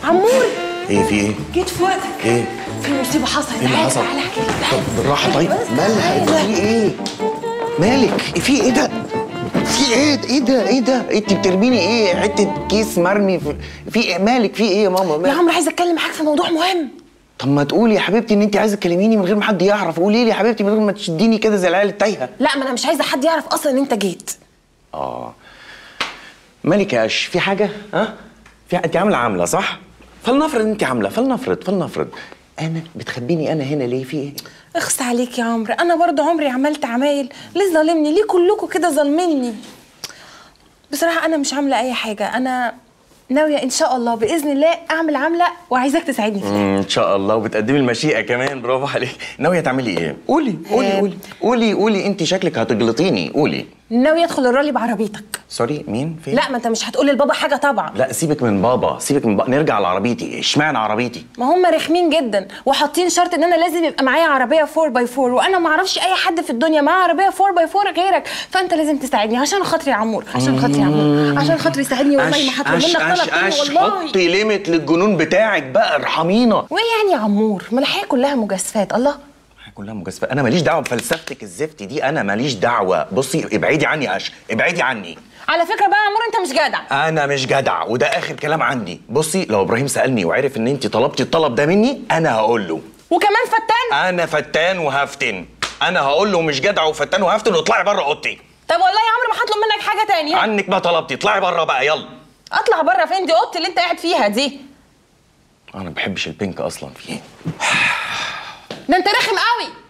عمور ايه في ايه؟ جيت في وقتك ايه؟ في مصيبه حصلت ايه اللي تعالى حصل؟ تعالى احكي لك طب تعالى. بالراحه طيب بس مالها تعالى. في ايه؟ مالك؟ في ايه ده؟ في ايه ايه ده ايه ده؟ انت بترميني ايه؟ حته كيس مرمي في, في إيه؟ مالك في ايه يا ماما؟ يا مالك؟ عمرو عايزه اتكلم معاك في موضوع مهم طب ما تقولي يا حبيبتي ان انت عايزه تكلميني من غير ما حد يعرف قولي لي يا حبيبتي من غير ما تشديني كده زي العيال التايهه لا ما انا مش عايزه حد يعرف اصلا ان انت جيت اه مالك يا قش في حاجه ها في انت عامله عامله صح فلنفرض انت عامله فلنفرض فلنفرض انا بتخبيني انا هنا ليه في ايه اخس عليك يا عمرو انا برضو عمري عملت عمايل ليه ظالمني ليه كلكم كده ظالميني بصراحه انا مش عامله اي حاجه انا ناويه ان شاء الله باذن الله اعمل عامله وعايزاك تساعدني فيها مم، ان شاء الله وبتقدمي المشيئه كمان برافو عليك ناويه تعملي ايه قولي قولي آه. قولي قولي قولي انت شكلك هتجلطيني قولي ناويه ادخل الرالي بعربيتك سوري مين فين لا ما انت مش هتقول لبابا حاجه طبعا لا سيبك من بابا سيبك من بابا نرجع لعربيتي اشمعنى عربيتي ما هم رخمين جدا وحاطين شرط ان انا لازم يبقى معايا عربيه 4 باي 4 وانا ما اعرفش اي حد في الدنيا معاه عربيه 4 باي 4 غيرك فانت لازم تساعدني عشان خاطري يا عمور عشان خاطري يا عمور عشان خاطري ساعدني والله ما هطلب منك طلب تاني والله حطي ليميت للجنون بتاعك بقى ارحمينا وايه يعني يا عمور ما الحياه كلها مجازفات الله كلها مجازفه انا ماليش دعوه بفلسفتك الزفت دي انا ماليش دعوه بصي ابعدي عني يا قش ابعدي عني على فكره بقى يا عمور انت مش جدع انا مش جدع وده اخر كلام عندي بصي لو ابراهيم سالني وعرف ان انت طلبتي الطلب ده مني انا هقول له وكمان فتان انا فتان وهفتن انا هقول له مش جدع وفتان وهفتن واطلعي بره اوضتي طب والله يا عمرو ما هطلب منك حاجه تانية عنك ما طلبتي اطلعي بره بقى يلا اطلع بره فين دي اوضتي اللي انت قاعد فيها دي انا ما بحبش البينك اصلا في ايه ده انت رخم قوي